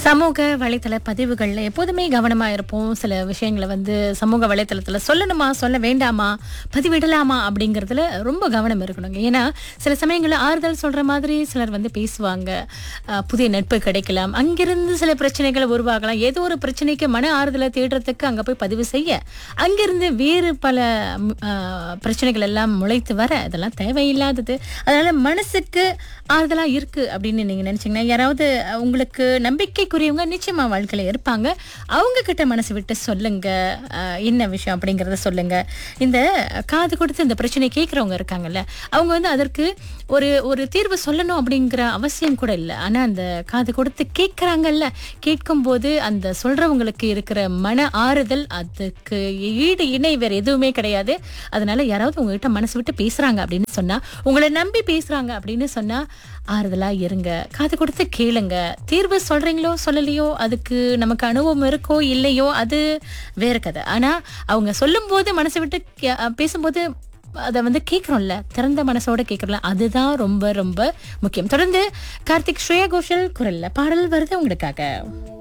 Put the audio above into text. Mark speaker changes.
Speaker 1: சமூக வலைத்தள பதிவுகள்ல எப்போதுமே கவனமா இருப்போம் சில விஷயங்களை வந்து சமூக வலைத்தளத்துல சொல்லணுமா சொல்ல வேண்டாமா பதிவிடலாமா அப்படிங்கறதுல ரொம்ப கவனம் இருக்கணுங்க ஏன்னா சில சமயங்கள்ல ஆறுதல் சொல்ற மாதிரி சிலர் வந்து பேசுவாங்க அஹ், புதிய நட்பு கிடைக்கலாம் அங்கிருந்து சில பிரச்சனைகள் உருவாகலாம் ஏதோ ஒரு பிரச்சனைக்கு மன ஆறுதலை தேடுறதுக்கு அங்க போய் பதிவு செய்ய அங்கிருந்து வேறு பல ம், அஹ், பிரச்சனைகள் எல்லாம் முளைத்து வர இதெல்லாம் தேவையில்லாதது அதனால மனசுக்கு ஆறுதலா இருக்கு அப்படின்னு நீங்க நினைச்சீங்கன்னா யாராவது அஹ், உங்களுக்கு நம்பிக்கைக்குரியவங்க நிச்சயமா வாழ்க்கையில இருப்பாங்க அவங்க கிட்ட மனசு விட்டு சொல்லுங்க அஹ், என்ன விஷயம் அப்படிங்கறத சொல்லுங்க இந்த காது கொடுத்து இந்த பிரச்சனை கேட்கறவங்க இருக்காங்கல்ல அவங்க வந்து அதற்கு ஒரு ஒரு தீர்வு சொல்லணும் அப்படிங்கிற அவசியம் கூட இல்லை ஆனா அந்த காது கொடுத்து கேட்கறாங்கல்ல கேட்கும் போது அந்த சொல்றவங்களுக்கு இருக்கிற மன ஆறுதல் அதுக்கு ஈடு இணை வேற எதுவுமே கிடையாது அதனால யாராவது உங்ககிட்ட மனசு விட்டு பேசுறாங்க அப்படின்னு சொன்னா உங்களை நம்பி பேசுறாங்க அப்படின்னு சொன்னா ஆறுதலா இருங்க காது கொடுத்து கேளுங்க தீர்வு சொல்றீங்களோ சொல்லலையோ அதுக்கு நமக்கு அனுபவம் இருக்கோ இல்லையோ அது வேற கதை ஆனா அவங்க சொல்லும்போது மனசை விட்டு கே- அஹ் பேசும்போது அதை வந்து கேட்குறோம்ல திறந்த மனசோட கேட்குறோம்ல அதுதான் ரொம்ப ரொம்ப முக்கியம் தொடர்ந்து கார்த்திக் ஸ்ரேயா கோஷல் குரல்ல பாடல் வருது உங்களுக்காக